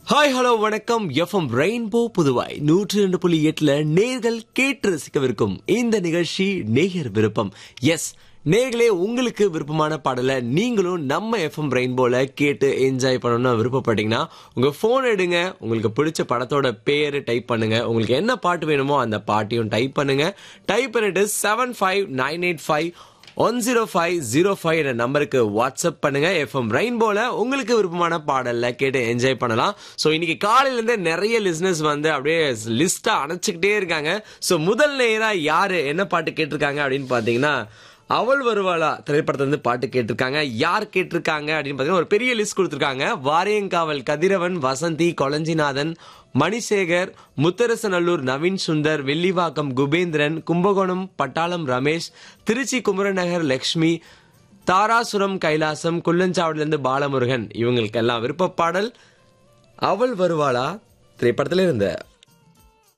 hi hello வணக்கம் FM rainbow Puduvai நூற்றி ரெண்டு புள்ளி எட்டுல நேர்கள் கேட்டு ரசிக்கவிருக்கும் இந்த நிகழ்ச்சி நேயர் விருப்பம் எஸ் நேர்களே உங்களுக்கு விருப்பமான பாடலை நீங்களும் நம்ம எஃப்எம் ரெயின்போல கேட்டு என்ஜாய் பண்ணணும்னு விருப்பப்பட்டீங்கன்னா உங்க போன் எடுங்க உங்களுக்கு பிடிச்ச படத்தோட பேரு டைப் பண்ணுங்க உங்களுக்கு என்ன பாட்டு வேணுமோ அந்த பாட்டையும் டைப் பண்ணுங்க டைப் பண்ணிட்டு seven five nine eight five one zero five zero five என்ற நம்பருக்கு வாட்ஸ்அப் பண்ணுங்க எஃப்எம் ரெயின்போல உங்களுக்கு விருப்பமான பாடல்ல கேட்டு என்ஜாய் பண்ணலாம் ஸோ இன்னைக்கு காலையில இருந்தே நிறைய லிஸ்னஸ் வந்து அப்படியே லிஸ்டா அணைச்சிக்கிட்டே இருக்காங்க ஸோ முதல் நேரா யாரு என்ன பாட்டு கேட்டிருக்காங்க அப்படின்னு பாத்தீங்கன்னா அவள் வருவாளா திரைப்படத்துல இருந்து பாட்டு கேட்டிருக்காங்க யார் கேட்டிருக்காங்க அப்படின்னு பாத்தீங்கன்னா ஒரு பெரிய லிஸ்ட் கொடுத்திருக்காங்க வாரியங்காவல் கதிரவன் வசந்தி கொளஞ்சிநாதன் மணிசேகர் முத்தரசநல்லூர் நவீன் சுந்தர் வெள்ளிவாக்கம் குபேந்திரன் கும்பகோணம் பட்டாளம் ரமேஷ் திருச்சி குமரநகர் லக்ஷ்மி தாராசுரம் கைலாசம் குள்ளஞ்சாவடிலிருந்து பாலமுருகன் இவங்களுக்கு எல்லாம் விருப்ப பாடல் அவள் வருவாளா திரைப்படத்துல இருந்த